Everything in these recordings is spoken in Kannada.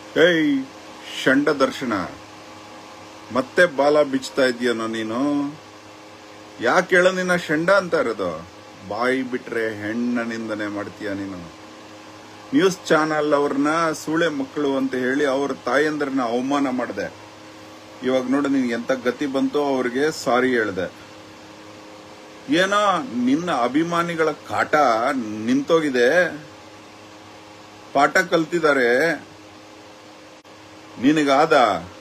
ಏಯ್ ಷಂಡ ದರ್ಶನ ಮತ್ತೆ ಬಾಲ ಬಿಚ್ತಾ ಇದೆಯನೋ ನೀನು ಯಾಕೆ ಹೇಳ ನಿನ್ನ ಷಂಡ ಅಂತ ಇರೋದು ಬಾಯಿ ಬಿಟ್ರೆ ಹೆಣ್ಣ ನಿಂದನೆ ಮಾಡ್ತೀಯ ನೀನು ನ್ಯೂಸ್ ಚಾನಲ್ ಅವ್ರನ್ನ ಸೂಳೆ ಮಕ್ಕಳು ಅಂತ ಹೇಳಿ ಅವ್ರ ತಾಯಂದ್ರನ್ನ ಅವಮಾನ ಮಾಡಿದೆ ಇವಾಗ ನೋಡು ನಿನ್ಗೆ ಎಂತ ಗತಿ ಬಂತು ಅವ್ರಿಗೆ ಸಾರಿ ಹೇಳ್ದೆ ಏನೋ ನಿನ್ನ ಅಭಿಮಾನಿಗಳ ಕಾಟ ನಿಂತೋಗಿದೆ ಪಾಠ ಕಲ್ತಿದ್ದಾರೆ ನಿನಗಾದ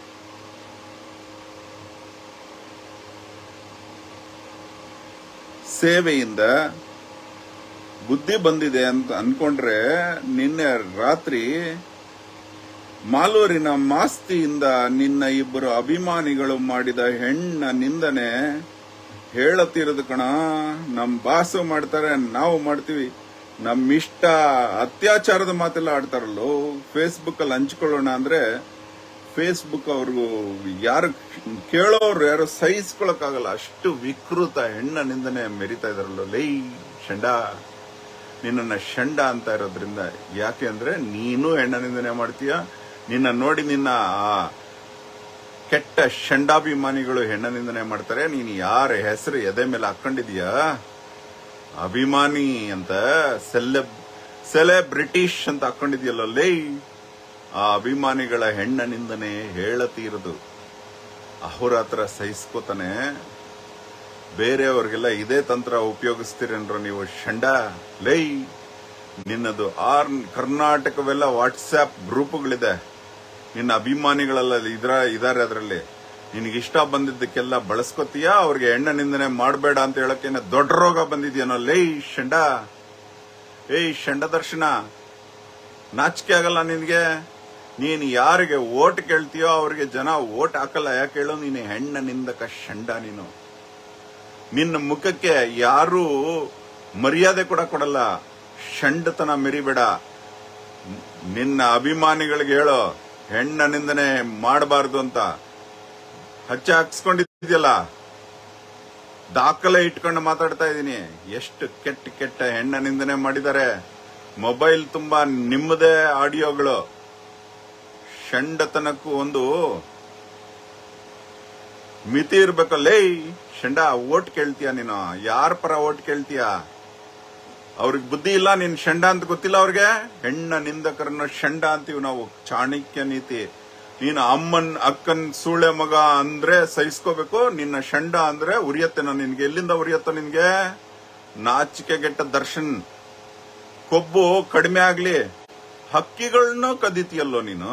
ಸೇವೆಯಿಂದ ಬುದ್ಧಿ ಬಂದಿದೆ ಅಂತ ಅನ್ಕೊಂಡ್ರೆ ನಿನ್ನೆ ರಾತ್ರಿ ಮಾಲೂರಿನ ಮಾಸ್ತಿಯಿಂದ ನಿನ್ನ ಇಬ್ಬರು ಅಭಿಮಾನಿಗಳು ಮಾಡಿದ ಹೆಣ್ಣ ನಿಂದನೆ ಹೇಳತ್ತಿರೋದು ಕಣ ನಮ್ ಬಾಸು ಮಾಡ್ತಾರೆ ನಾವು ಮಾಡ್ತೀವಿ ನಮ್ ಇಷ್ಟ ಅತ್ಯಾಚಾರದ ಮಾತೆಲ್ಲ ಆಡ್ತಾರಲ್ಲೋ ಫೇಸ್ಬುಕ್ ಅಲ್ಲಿ ಹಂಚ್ಕೊಳ್ಳೋಣ ಅಂದ್ರೆ ಫೇಸ್ಬುಕ್ ಅವ್ರಿಗೂ ಯಾರು ಕೇಳೋರು ಯಾರು ಸಹಿಸ್ಕೊಳಕ್ಕಾಗಲ್ಲ ಅಷ್ಟು ವಿಕೃತ ಹೆಣ್ಣ ನಿಂದನೆ ಮೆರಿತಾ ಇದಾರಲ್ಲೋ ಲೈ ಶಂಡ ನಿನ್ನನ್ನ ಷಂಡ ಅಂತ ಇರೋದ್ರಿಂದ ಯಾಕೆ ಅಂದ್ರೆ ನೀನು ಹೆಣ್ಣ ನಿಂದನೆ ಮಾಡ್ತೀಯ ನಿನ್ನ ನೋಡಿ ನಿನ್ನ ಆ ಕೆಟ್ಟ ಷಂಡಾಭಿಮಾನಿಗಳು ಹೆಣ್ಣ ನಿಂದನೆ ಮಾಡ್ತಾರೆ ನೀನು ಯಾರ ಹೆಸರು ಎದೆ ಮೇಲೆ ಹಾಕೊಂಡಿದೀಯ ಅಭಿಮಾನಿ ಅಂತ ಸೆಲೆಬ್ ಸೆಲೆಬ್ರಿಟಿಷ್ ಅಂತ ಹಾಕೊಂಡಿದ್ಯಲ್ಲ ಲೇ ಆ ಅಭಿಮಾನಿಗಳ ಹೆಣ್ಣ ನಿಂದನೆ ಹೇಳತೀರದು ಅಹೋರಾತ್ರ ಸಹಿಸ್ಕೋತಾನೆ ಬೇರೆಯವ್ರಿಗೆಲ್ಲ ಇದೇ ತಂತ್ರ ಉಪಯೋಗಿಸ್ತೀರೇನ್ರೋ ನೀವು ಷಂಡ ಲೈ ನಿನ್ನದು ಆರ್ ಕರ್ನಾಟಕವೆಲ್ಲ ವಾಟ್ಸ್ಆಪ್ ಗ್ರೂಪ್ಗಳಿದೆ ನಿನ್ನ ಅಭಿಮಾನಿಗಳೆಲ್ಲ ಇದ್ರ ಇದಾರೆ ಅದರಲ್ಲಿ ನಿನಗೆ ಇಷ್ಟ ಬಂದಿದ್ದಕ್ಕೆಲ್ಲ ಬಳಸ್ಕೊತೀಯ ಅವ್ರಿಗೆ ಹೆಣ್ಣ ನಿಂದನೆ ಮಾಡಬೇಡ ಅಂತ ಹೇಳಕ್ಕೇನೆ ದೊಡ್ಡ ರೋಗ ಬಂದಿದ್ಯಾನೋ ಲೈ ಷಂಡ ಏಯ್ ಷಂಡ ದರ್ಶನ ನಾಚಿಕೆ ಆಗಲ್ಲ ನಿನ್ಗೆ ನೀನ್ ಯಾರಿಗೆ ಓಟ್ ಕೇಳ್ತೀಯೋ ಅವ್ರಿಗೆ ಜನ ಓಟ್ ಹಾಕಲ್ಲ ಯಾಕೆ ಹೇಳೋ ನೀನು ಹೆಣ್ಣ ನಿಂದಕ ಷಂಡ ನೀನು ನಿನ್ನ ಮುಖಕ್ಕೆ ಯಾರು ಮರ್ಯಾದೆ ಕೂಡ ಕೊಡಲ್ಲ ಷಂಡತನ ಮೆರಿಬೇಡ ನಿನ್ನ ಅಭಿಮಾನಿಗಳಿಗೆ ಹೇಳೋ ಹೆಣ್ಣ ನಿಂದನೆ ಮಾಡಬಾರ್ದು ಅಂತ ಹಚ್ಚ ಹಾಕ್ಸ್ಕೊಂಡಿದ್ಯಲ್ಲ ದಾಖಲೆ ಇಟ್ಕೊಂಡು ಮಾತಾಡ್ತಾ ಇದ್ದೀನಿ ಎಷ್ಟು ಕೆಟ್ಟ ಕೆಟ್ಟ ಹೆಣ್ಣ ನಿಂದನೆ ಮಾಡಿದ್ದಾರೆ ಮೊಬೈಲ್ ತುಂಬಾ ನಿಮ್ಮದೇ ಆಡಿಯೋಗಳು ಷಂಡತನಕ್ಕೂ ಒಂದು ಮಿತಿ ಇರ್ಬೇಕಲ್ಲೇ ಷಂಡ ಓಟ್ ಕೇಳ್ತೀಯ ನೀನು ಯಾರ ಪರ ಓಟ್ ಕೇಳ್ತೀಯ ಅವ್ರಿಗೆ ಬುದ್ಧಿ ಇಲ್ಲ ನೀನ್ ಷಂಡ ಅಂತ ಗೊತ್ತಿಲ್ಲ ಅವ್ರಿಗೆ ಹೆಣ್ಣ ನಿಂದಕರನ್ನ ಷಂಡ ಅಂತೀವಿ ನಾವು ಚಾಣಕ್ಯ ನೀತಿ ನೀನು ಅಮ್ಮನ್ ಅಕ್ಕನ್ ಸೂಳೆ ಮಗ ಅಂದ್ರೆ ಸಹಿಸ್ಕೋಬೇಕು ನಿನ್ನ ಷಂಡ ಅಂದ್ರೆ ಉರಿಯತ್ತೆನ ನಿನ್ಗೆ ಎಲ್ಲಿಂದ ಉರಿಯತ್ತ ನಿನ್ಗೆ ನಾಚಿಕೆಗೆಟ್ಟ ದರ್ಶನ್ ಕೊಬ್ಬು ಕಡಿಮೆ ಆಗ್ಲಿ ಹಕ್ಕಿಗಳನ್ನ ಕದಿತೀಯಲ್ಲೋ ನೀನು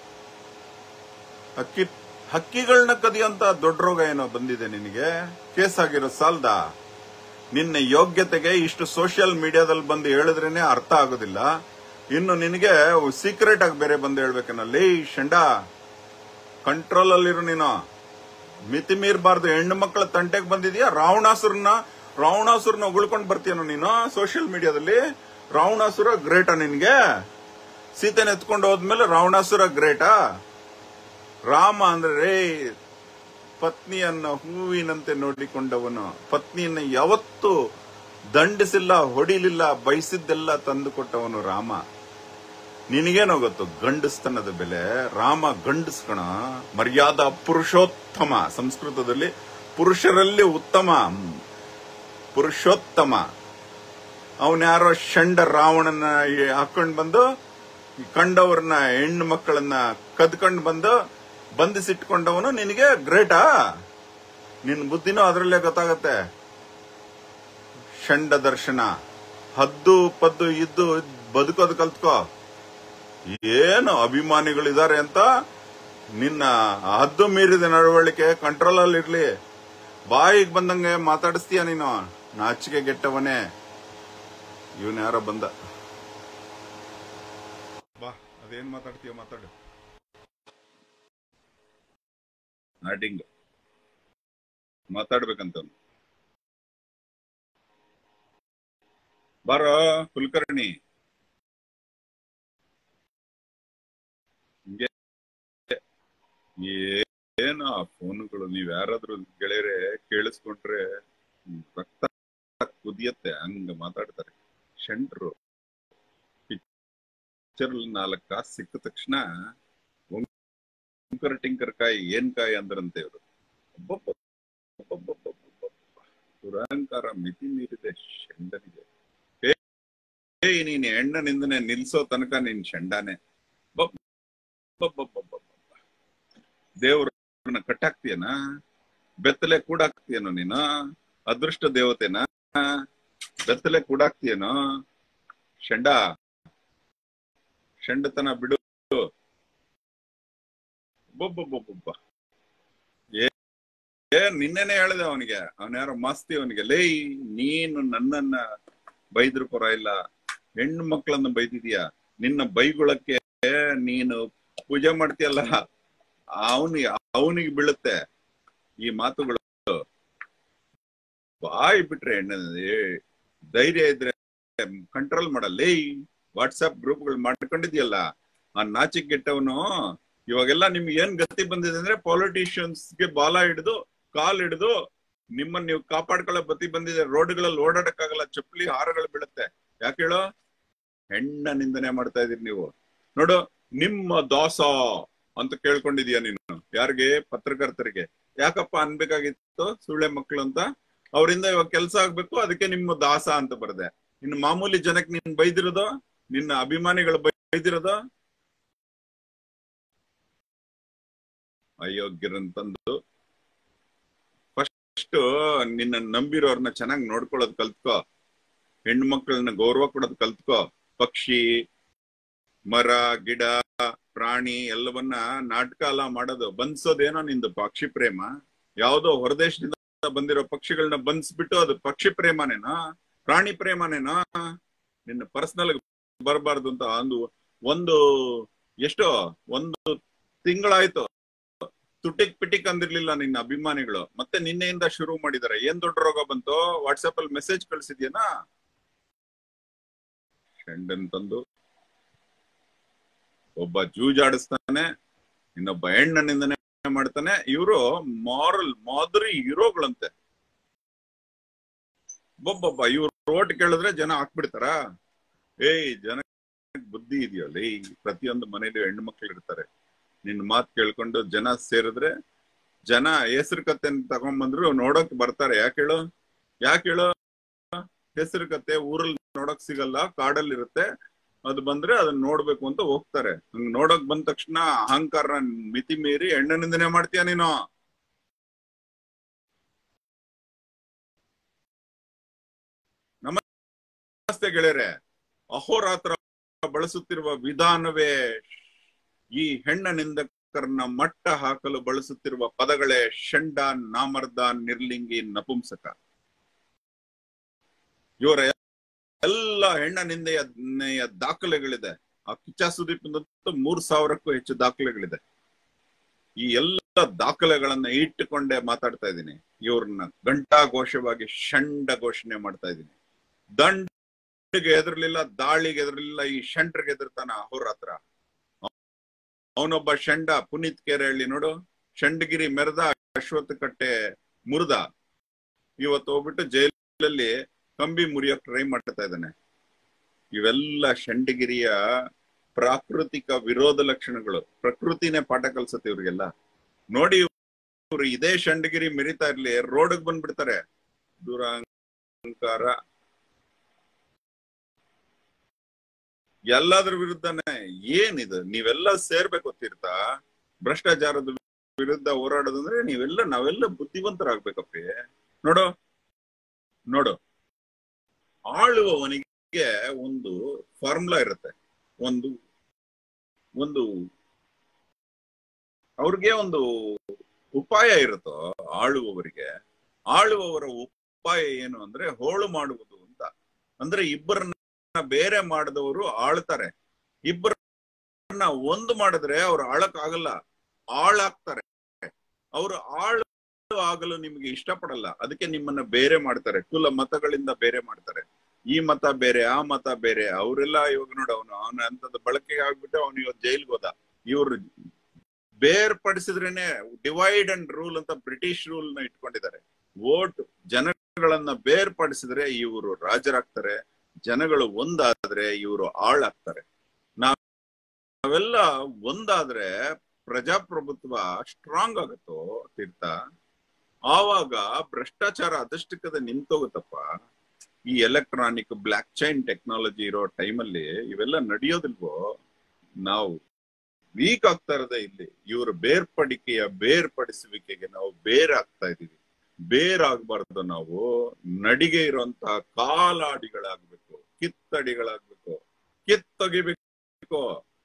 ಹಕ್ಕಿ ಹಕ್ಕಿಗಳನ್ನ ಕದಿಯಂತ ದೊಡ್ಡ ರೋಗ ಏನೋ ಬಂದಿದೆ ನಿನಗೆ ಕೇಸ್ ಆಗಿರೋ ಸಾಲ್ದ ನಿನ್ನ ಯೋಗ್ಯತೆಗೆ ಇಷ್ಟು ಸೋಷಿಯಲ್ ಮೀಡಿಯಾದಲ್ಲಿ ಬಂದು ಹೇಳಿದ್ರೇನೆ ಅರ್ಥ ಆಗೋದಿಲ್ಲ ಇನ್ನು ನಿನಗೆ ಸೀಕ್ರೆಟ್ ಆಗಿ ಬೇರೆ ಬಂದು ಹೇಳ್ಬೇಕನ್ನ ಲೇ ಶಂಡ ಕಂಟ್ರೋಲ್ ಅಲ್ಲಿರು ನೀನು ಮಿತಿ ಮೀರ್ಬಾರ್ದು ಹೆಣ್ಣು ಮಕ್ಕಳ ತಂಟೆಗೆ ಬಂದಿದ್ಯಾ ರಾವಣಾಸುರನ ರಾವಣಾಸುರನ ಉಳ್ಕೊಂಡು ಬರ್ತೀಯನು ನೀನು ಸೋಷಿಯಲ್ ಮೀಡಿಯಾದಲ್ಲಿ ರಾವಣಾಸುರ ಗ್ರೇಟಾ ನಿನ್ಗೆ ಸೀತೆನ ಎತ್ಕೊಂಡು ಹೋದ್ಮೇಲೆ ರಾವಣಾಸುರ ಗ್ರೇಟಾ ರಾಮ ಅಂದ್ರೆ ರೇ ಪತ್ನಿಯನ್ನ ಹೂವಿನಂತೆ ನೋಡಿಕೊಂಡವನು ಪತ್ನಿಯನ್ನ ಯಾವತ್ತೂ ದಂಡಿಸಿಲ್ಲ ಹೊಡಿಲಿಲ್ಲ ಬಯಸಿದ್ದೆಲ್ಲ ತಂದು ಕೊಟ್ಟವನು ರಾಮ ನಿನಗೇನೋ ಗೊತ್ತು ಗಂಡಸ್ತನದ ಬೆಲೆ ರಾಮ ಗಂಡಸ್ಕಣ ಮರ್ಯಾದಾ ಪುರುಷೋತ್ತಮ ಸಂಸ್ಕೃತದಲ್ಲಿ ಪುರುಷರಲ್ಲಿ ಉತ್ತಮ ಪುರುಷೋತ್ತಮ ಅವನ್ಯಾರೋ ಷಂಡ ರಾವಣನ ಹಾಕೊಂಡ್ ಬಂದು ಕಂಡವ್ರನ್ನ ಹೆಣ್ಣು ಮಕ್ಕಳನ್ನ ಕದ್ಕೊಂಡ್ ಬಂದು ಬಂಧಿಸಿಟ್ಕೊಂಡವನು ನಿನಗೆ ಗ್ರೇಟಾ ನಿನ್ ಬುದ್ಧಿನೂ ಅದರಲ್ಲೇ ಗೊತ್ತಾಗತ್ತೆ ಷಂಡ ದರ್ಶನ ಹದ್ದು ಪದ್ದು ಇದ್ದು ಬದುಕೋದು ಕಲ್ತ್ಕೋ ಏನು ಅಭಿಮಾನಿಗಳಿದ್ದಾರೆ ಅಂತ ನಿನ್ನ ಹದ್ದು ಮೀರಿದ ನಡವಳಿಕೆ ಕಂಟ್ರೋಲ್ ಅಲ್ಲಿ ಇರ್ಲಿ ಬಾಯಿಗೆ ಬಂದಂಗೆ ಮಾತಾಡಿಸ್ತೀಯ ನೀನು ನಾಚಿಕೆ ಗೆಟ್ಟವನೇ ಇವನ್ ಯಾರೋ ಬಂದ ಬಾ ಅದೇನ್ ಮಾತಾಡ್ತೀಯ ಮಾತಾಡು ನಾಟಿಂಗ್ ಮಾತಾಡ್ಬೇಕಂತ ಬಾರೋ ಕುಲಕರ್ಣಿ ಹಿಂಗೆ ಏನು ಆ ಫೋನುಗಳು ನೀವ್ ಯಾರಾದ್ರೂ ಗೆಳೆಯರೆ ಕೇಳಿಸ್ಕೊಂಡ್ರೆ ರಕ್ತ ಕುದಿಯತ್ತೆ ಹಂಗ ಮಾತಾಡ್ತಾರೆ ಶಂಟ್ರು ಪಿಕ್ಚರ್ ನಾಲ್ಕ ಕಾಸು ಸಿಕ್ಕ ತಕ್ಷಣ ಟುಂಕರ್ ಟಿಂಕರ್ ಕಾಯಿ ಏನ್ ಕಾಯಿ ಅಂದ್ರಂತೆ ಇವರು ದುರಹಂಕಾರ ಮಿತಿ ಮೀರಿದೆ ಶಂಡನಿಗೆ ಏ ಏ, ನೀನ್ ಹೆಣ್ಣನಿಂದನೆ ನಿಲ್ಸೋ ತನಕ ನೀನ್ ಶಂಡಾನೆ ದೇವ್ರನ್ನ ಕಟ್ಟಾಕ್ತಿಯನ ಬೆತ್ತಲೆ ಕೂಡಾಕ್ತಿಯನೋ ನೀನು ಅದೃಷ್ಟ ದೇವತೆನ ಬೆತ್ತಲೆ ಕೂಡಾಕ್ತಿಯನೋ ಶಂಡ ಶಂಡತನ ಬಿಡು ಬೊಬ್ಬೊಬ್ಬೊಬ್ಬ ಏ ಏ ನಿನ್ನೆನೆ ಹೇಳಿದೆ ಅವನಿಗೆ ಅವನ ಯಾರೋ ಮಸ್ತಿ ಅವನಿಗೆ ಲೇ ನೀನು ನನ್ನನ್ನ ಬೈದ್ರು ಪರ ಇಲ್ಲ ಹೆಣ್ಣು ಮಕ್ಕಳನ್ನ ಬೈದಿದೀಯ ನಿನ್ನ ಬೈಗುಳಕ್ಕೆ ನೀನು ಪೂಜೆ ಮಾಡ್ತೀಯಲ್ಲ ಅವನಿಗೆ ಅವನಿಗೆ ಬೀಳುತ್ತೆ ಈ ಮಾತುಗಳು ಬಾಯ್ ಬಿಟ್ರೆ ಹೆಣ್ಣ ಏ, ಧೈರ್ಯ ಇದ್ರೆ ಕಂಟ್ರೋಲ್ ಮಾಡಲ್ಲ ವಾಟ್ಸ್ಆಪ್ ಗ್ರೂಪ್ಗಳು ಮಾಡ್ಕೊಂಡಿದ್ಯಲ್ಲ ಆ ನಾಚಿಕೆಟ್ಟವನು ಇವಾಗೆಲ್ಲ ನಿಮ್ಗೆ ಏನ್ ಗತಿ ಬಂದಿದೆ ಅಂದ್ರೆ ಗೆ ಬಾಲ ಹಿಡಿದು ಕಾಲ್ ಹಿಡಿದು ನಿಮ್ಮನ್ನ ನೀವು ಕಾಪಾಡ್ಕೊಳ್ಳೋ ಬತಿ ಬಂದಿದೆ ರೋಡ್ಗಳಲ್ಲಿ ಓಡಾಡಕ್ಕಾಗಲ್ಲ ಚಪ್ಪಲಿ ಹಾರಗಳು ಬೀಳುತ್ತೆ ಯಾಕೆ ಹೇಳೋ ಹೆಣ್ಣ ನಿಂದನೆ ಮಾಡ್ತಾ ಇದೀರಿ ನೀವು ನೋಡು ನಿಮ್ಮ ದಾಸ ಅಂತ ಕೇಳ್ಕೊಂಡಿದೀಯ ನೀನು ಯಾರಿಗೆ ಪತ್ರಕರ್ತರಿಗೆ ಯಾಕಪ್ಪ ಅನ್ಬೇಕಾಗಿತ್ತು ಸುಳ್ಳೆ ಮಕ್ಕಳು ಅಂತ ಅವರಿಂದ ಇವಾಗ ಕೆಲಸ ಆಗ್ಬೇಕು ಅದಕ್ಕೆ ನಿಮ್ಮ ದಾಸ ಅಂತ ಬರ್ದೆ ಇನ್ನು ಮಾಮೂಲಿ ಜನಕ್ಕೆ ನೀನ್ ಬೈದಿರೋದು ನಿನ್ನ ಅಭಿಮಾನಿಗಳು ಬೈದಿರೋದು ಅಯೋಗ್ಯರಂತಂದು ಫಸ್ಟ್ ನಿನ್ನ ನಂಬಿರೋರ್ನ ಚೆನ್ನಾಗಿ ನೋಡ್ಕೊಳ್ಳೋದ್ ಕಲ್ತ್ಕೋ ಹೆಣ್ಣು ಮಕ್ಕಳನ್ನ ಗೌರವ ಕೊಡೋದ್ ಕಲ್ತ್ಕೋ ಪಕ್ಷಿ ಮರ ಗಿಡ ಪ್ರಾಣಿ ಎಲ್ಲವನ್ನ ನಾಟಕ ಎಲ್ಲ ಮಾಡೋದು ಬಂದ್ಸೋದೇನೋ ನಿಂದು ಪಕ್ಷಿ ಪ್ರೇಮ ಯಾವ್ದೋ ಹೊರದೇಶದಿಂದ ಬಂದಿರೋ ಪಕ್ಷಿಗಳನ್ನ ಬಂದ್ಸ್ಬಿಟ್ಟು ಅದು ಪಕ್ಷಿ ಪ್ರೇಮನೇನಾ ಪ್ರಾಣಿ ಪ್ರೇಮನೇನಾ ನಿನ್ನ ಪರ್ಸನಲ್ ಬರಬಾರ್ದು ಅಂತ ಒಂದು ಒಂದು ಎಷ್ಟೋ ಒಂದು ತಿಂಗಳಾಯ್ತು ತುಟಿಕ್ ಪಿಟಿಕ್ ಅಂದಿರ್ಲಿಲ್ಲ ನಿನ್ನ ಅಭಿಮಾನಿಗಳು ಮತ್ತೆ ನಿನ್ನೆಯಿಂದ ಶುರು ಮಾಡಿದಾರೆ ಏನ್ ದೊಡ್ಡ ರೋಗ ಬಂತು ವಾಟ್ಸ್ಆಪ್ ಅಲ್ಲಿ ಮೆಸೇಜ್ ಕಳ್ಸಿದ್ಯನಾ ಶಂಡನ್ ತಂದು ಒಬ್ಬ ಜೂಜಾಡಿಸ್ತಾನೆ ಇನ್ನೊಬ್ಬ ಹೆಣ್ಣನಿಂದನೆ ಮಾಡ್ತಾನೆ ಇವರು ಮಾರಲ್ ಮಾದರಿ ಹೀರೋಗಳಂತೆ ಒಬ್ಬೊಬ್ಬ ಇವ್ರು ಓಟ್ ಕೇಳಿದ್ರೆ ಜನ ಹಾಕ್ಬಿಡ್ತಾರ ಏಯ್ ಜನ ಬುದ್ಧಿ ಇದೆಯಲ್ಲ ಈ ಪ್ರತಿಯೊಂದು ಮನೇಲಿ ಹೆಣ್ಣು ಮಕ್ಳು ಇರ್ತಾರೆ ನಿನ್ ಮಾತ್ ಕೇಳ್ಕೊಂಡು ಜನ ಸೇರಿದ್ರೆ ಜನ ಹೆಸರು ಕತೆ ತಗೊಂಡ್ಬಂದ್ರು ನೋಡಕ್ ಬರ್ತಾರೆ ಯಾಕೆ ಹೇಳು ಯಾಕೆ ಹೇಳು ಹೆಸರು ಕತೆ ಊರಲ್ಲಿ ನೋಡಕ್ ಸಿಗಲ್ಲ ಕಾಡಲ್ಲಿ ಇರುತ್ತೆ ಅದು ಬಂದ್ರೆ ಅದನ್ನ ನೋಡ್ಬೇಕು ಅಂತ ಹೋಗ್ತಾರೆ ಹಂಗ್ ನೋಡಕ್ ಬಂದ ತಕ್ಷಣ ಅಹಂಕಾರ ಮಿತಿ ಮೀರಿ ಹೆಣ್ಣನಿಂದನೆ ಮಾಡ್ತೀಯ ನೀನು ನಮಸ್ತೆ ಗೆಳೆಯರೆ ಅಹೋರಾತ್ರ ಬಳಸುತ್ತಿರುವ ವಿಧಾನವೇ ಈ ಹೆಣ್ಣ ನಿಂದಕರನ್ನ ಮಟ್ಟ ಹಾಕಲು ಬಳಸುತ್ತಿರುವ ಪದಗಳೇ ಷಂಡ ನಾಮರ್ದ ನಿರ್ಲಿಂಗಿ ನಪುಂಸಕ ಇವರ ಎಲ್ಲ ಹೆಣ್ಣ ನಿಂದೆಯ ನೆಯ ದಾಖಲೆಗಳಿದೆ ಆ ಕಿಚ್ಚ ಸುದೀಪ್ ಮೂರ್ ಸಾವಿರಕ್ಕೂ ಹೆಚ್ಚು ದಾಖಲೆಗಳಿದೆ ಈ ಎಲ್ಲ ದಾಖಲೆಗಳನ್ನ ಇಟ್ಟುಕೊಂಡೇ ಮಾತಾಡ್ತಾ ಇದ್ದೀನಿ ಇವ್ರನ್ನ ಗಂಟಾ ಘೋಷವಾಗಿ ಷಂಡ ಘೋಷಣೆ ಮಾಡ್ತಾ ಇದ್ದೀನಿ ದಂಡಿಗೆ ಎದುರ್ಲಿಲ್ಲ ದಾಳಿಗೆ ಎದುರ್ಲಿಲ್ಲ ಈ ಷಂಡ್ರಿಗೆ ಎದುರ್ತಾನ ಅಹೋರಾತ್ರ ಅವನೊಬ್ಬ ಷಂಡ ಪುನೀತ್ ಕೇರಹಳ್ಳಿ ನೋಡು ಷಂಡಗಿರಿ ಮೆರೆದ ಅಶ್ವತ್ಥ ಕಟ್ಟೆ ಮುರಿದ ಇವತ್ತು ಹೋಗ್ಬಿಟ್ಟು ಜೈಲಲ್ಲಿ ಕಂಬಿ ಮುರಿಯೋಕ್ ಟ್ರೈ ಮಾಡ್ತಾ ಇದ್ದಾನೆ ಇವೆಲ್ಲ ಷಂಡಗಿರಿಯ ಪ್ರಾಕೃತಿಕ ವಿರೋಧ ಲಕ್ಷಣಗಳು ಪ್ರಕೃತಿನೇ ಪಾಠ ಕಲ್ಸತ್ತೆ ಇವ್ರಿಗೆಲ್ಲ ನೋಡಿ ಇವ್ರು ಇದೇ ಷಂಡಗಿರಿ ಮೆರಿತಾ ಇರ್ಲಿ ರೋಡ್ಗ್ ಬಂದ್ಬಿಡ್ತಾರೆ ದುರಹಂಕಾರ ಎಲ್ಲಾದ್ರ ವಿರುದ್ಧನೇ ಏನಿದು ನೀವೆಲ್ಲ ಸೇರ್ಬೇಕು ತೀರ್ಥ ಭ್ರಷ್ಟಾಚಾರದ ವಿರುದ್ಧ ಹೋರಾಡೋದಂದ್ರೆ ನೀವೆಲ್ಲ ನಾವೆಲ್ಲ ಬುದ್ಧಿವಂತರಾಗ್ಬೇಕಪ್ಪಿ ನೋಡು ನೋಡು ಆಳುವವನಿಗೆ ಒಂದು ಫಾರ್ಮುಲಾ ಇರುತ್ತೆ ಒಂದು ಒಂದು ಅವ್ರಿಗೆ ಒಂದು ಉಪಾಯ ಇರುತ್ತೋ ಆಳುವವರಿಗೆ ಆಳುವವರ ಉಪಾಯ ಏನು ಅಂದ್ರೆ ಹೋಳು ಮಾಡುವುದು ಅಂತ ಅಂದ್ರೆ ಇಬ್ಬರನ್ನ ಬೇರೆ ಮಾಡಿದವರು ಆಳ್ತಾರೆ ಇಬ್ಬರನ್ನ ಒಂದು ಮಾಡಿದ್ರೆ ಅವ್ರು ಆಳಕ್ ಆಗಲ್ಲ ಆಳಾಗ್ತಾರೆ ಅವರು ಆಳು ಆಗಲು ನಿಮ್ಗೆ ಇಷ್ಟಪಡಲ್ಲ ಅದಕ್ಕೆ ನಿಮ್ಮನ್ನ ಬೇರೆ ಮಾಡ್ತಾರೆ ಕುಲ ಮತಗಳಿಂದ ಬೇರೆ ಮಾಡ್ತಾರೆ ಈ ಮತ ಬೇರೆ ಆ ಮತ ಬೇರೆ ಅವರೆಲ್ಲ ಇವಾಗ ನೋಡು ಅವನು ಅವನ ಅಂತದ ಬಳಕೆಗೆ ಆಗ್ಬಿಟ್ಟು ಅವನು ಇವತ್ತು ಜೈಲ್ಗೆ ಹೋದ ಇವ್ರು ಬೇರ್ಪಡಿಸಿದ್ರೇನೆ ಡಿವೈಡ್ ಅಂಡ್ ರೂಲ್ ಅಂತ ಬ್ರಿಟಿಷ್ ರೂಲ್ ನ ಇಟ್ಕೊಂಡಿದ್ದಾರೆ ವೋಟ್ ಜನಗಳನ್ನ ಬೇರ್ಪಡಿಸಿದ್ರೆ ಇವರು ರಾಜರಾಗ್ತಾರೆ ಜನಗಳು ಒಂದಾದ್ರೆ ಇವರು ಆಳಾಗ್ತಾರೆ ನಾವೆಲ್ಲ ಒಂದಾದ್ರೆ ಪ್ರಜಾಪ್ರಭುತ್ವ ಸ್ಟ್ರಾಂಗ್ ಆಗುತ್ತೋ ತೀರ್ಥ ಆವಾಗ ಭ್ರಷ್ಟಾಚಾರ ಅದಷ್ಟಕ್ಕದ ನಿಂತೋಗುತ್ತಪ್ಪ ಈ ಎಲೆಕ್ಟ್ರಾನಿಕ್ ಬ್ಲಾಕ್ ಚೈನ್ ಟೆಕ್ನಾಲಜಿ ಇರೋ ಟೈಮಲ್ಲಿ ಇವೆಲ್ಲ ನಡೆಯೋದಿಲ್ವೋ ನಾವು ವೀಕ್ ಆಗ್ತಾ ಇರೋದೇ ಇಲ್ಲಿ ಇವ್ರ ಬೇರ್ಪಡಿಕೆಯ ಬೇರ್ಪಡಿಸುವಿಕೆಗೆ ನಾವು ಬೇರ್ ಆಗ್ತಾ ಇದೀವಿ ಬೇರಾಗಬಾರ್ದು ನಾವು ನಡಿಗೆ ಇರುವಂತಹ ಕಾಲಾಡಿಗಳಾಗ್ಬೇಕು ಕಿತ್ತಡಿಗಳಾಗ್ಬೇಕು ಕಿತ್ತೊಗಿಬೇಕು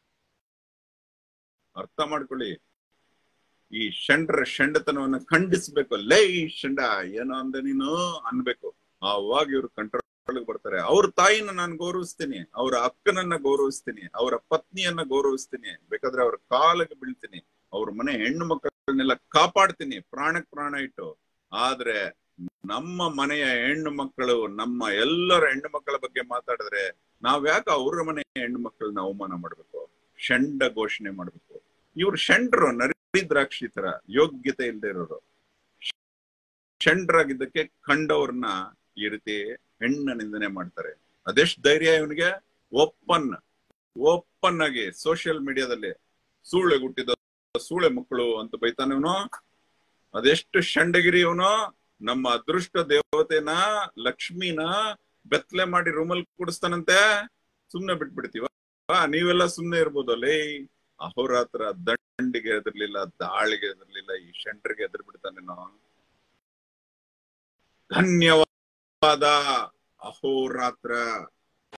ಅರ್ಥ ಮಾಡ್ಕೊಳ್ಳಿ ಈ ಷಂಡ್ರ ಷಂಡತನವನ್ನ ಖಂಡಿಸ್ಬೇಕು ಲೇ ಈ ಷಂಡ ಏನೋ ಅಂದೆ ನೀನು ಅನ್ಬೇಕು ಆವಾಗ ಇವ್ರು ಕಂಟ್ರೋಲ್ ಬರ್ತಾರೆ ಅವ್ರ ತಾಯಿನ ನಾನು ಗೌರವಿಸ್ತೀನಿ ಅವ್ರ ಅಕ್ಕನನ್ನ ಗೌರವಿಸ್ತೀನಿ ಅವರ ಪತ್ನಿಯನ್ನ ಗೌರವಿಸ್ತೀನಿ ಬೇಕಾದ್ರೆ ಅವ್ರ ಕಾಲಿಗೆ ಬೀಳ್ತೀನಿ ಅವ್ರ ಮನೆ ಹೆಣ್ಣು ಮಕ್ಕಳನ್ನೆಲ್ಲ ಕಾಪಾಡ್ತೀನಿ ಪ್ರಾಣಕ್ ಪ್ರಾಣ ಇಟ್ಟು ಆದ್ರೆ ನಮ್ಮ ಮನೆಯ ಹೆಣ್ಣು ಮಕ್ಕಳು ನಮ್ಮ ಎಲ್ಲರ ಹೆಣ್ಣು ಮಕ್ಕಳ ಬಗ್ಗೆ ಮಾತಾಡಿದ್ರೆ ನಾವ್ ಯಾಕೆ ಅವ್ರ ಮನೆಯ ಹೆಣ್ಣು ಮಕ್ಕಳನ್ನ ಅವಮಾನ ಮಾಡ್ಬೇಕು ಷಂಡ ಘೋಷಣೆ ಮಾಡ್ಬೇಕು ಇವ್ರು ಷಂಡ್ರು ನರಿದ್ರಾಕ್ಷಿ ತರ ಯೋಗ್ಯತೆ ಇಲ್ಲದೆ ಇರೋರು ಷಂಡ್ರಾಗಿದ್ದಕ್ಕೆ ಕಂಡವ್ರನ್ನ ಈ ರೀತಿ ಹೆಣ್ಣ ನಿಂದನೆ ಮಾಡ್ತಾರೆ ಅದೆಷ್ಟ್ ಧೈರ್ಯ ಇವನಿಗೆ ಓಪನ್ ಓಪನ್ ಆಗಿ ಸೋಷಿಯಲ್ ಮೀಡಿಯಾದಲ್ಲಿ ಸೂಳೆ ಹುಟ್ಟಿದ ಸೂಳೆ ಮಕ್ಕಳು ಅಂತ ಬೈತಾನೆ ಇವನು ಅದೆಷ್ಟು ಷಂಡಗಿರಿ ಇವನು ನಮ್ಮ ಅದೃಷ್ಟ ದೇವತೆನ ಲಕ್ಷ್ಮಿನ ಬೆತ್ತಲೆ ಮಾಡಿ ರೂಮಲ್ಲಿ ಕೂಡಿಸ್ತಾನಂತೆ ಸುಮ್ನೆ ಬಿಟ್ಬಿಡ್ತೀವ ನೀವೆಲ್ಲ ಸುಮ್ನೆ ಇರ್ಬೋದು ಲೇ ಅಹೋರಾತ್ರ ದಂಡಿಗೆ ಎದಿರ್ಲಿಲ್ಲ ದಾಳಿಗೆ ಎದಿರ್ಲಿಲ್ಲ ಈ ಷಂಡ್ರಿಗೆ ಎದುರು ಬಿಡ್ತಾನೇನೋ ಧನ್ಯವಾದ ಅಹೋರಾತ್ರ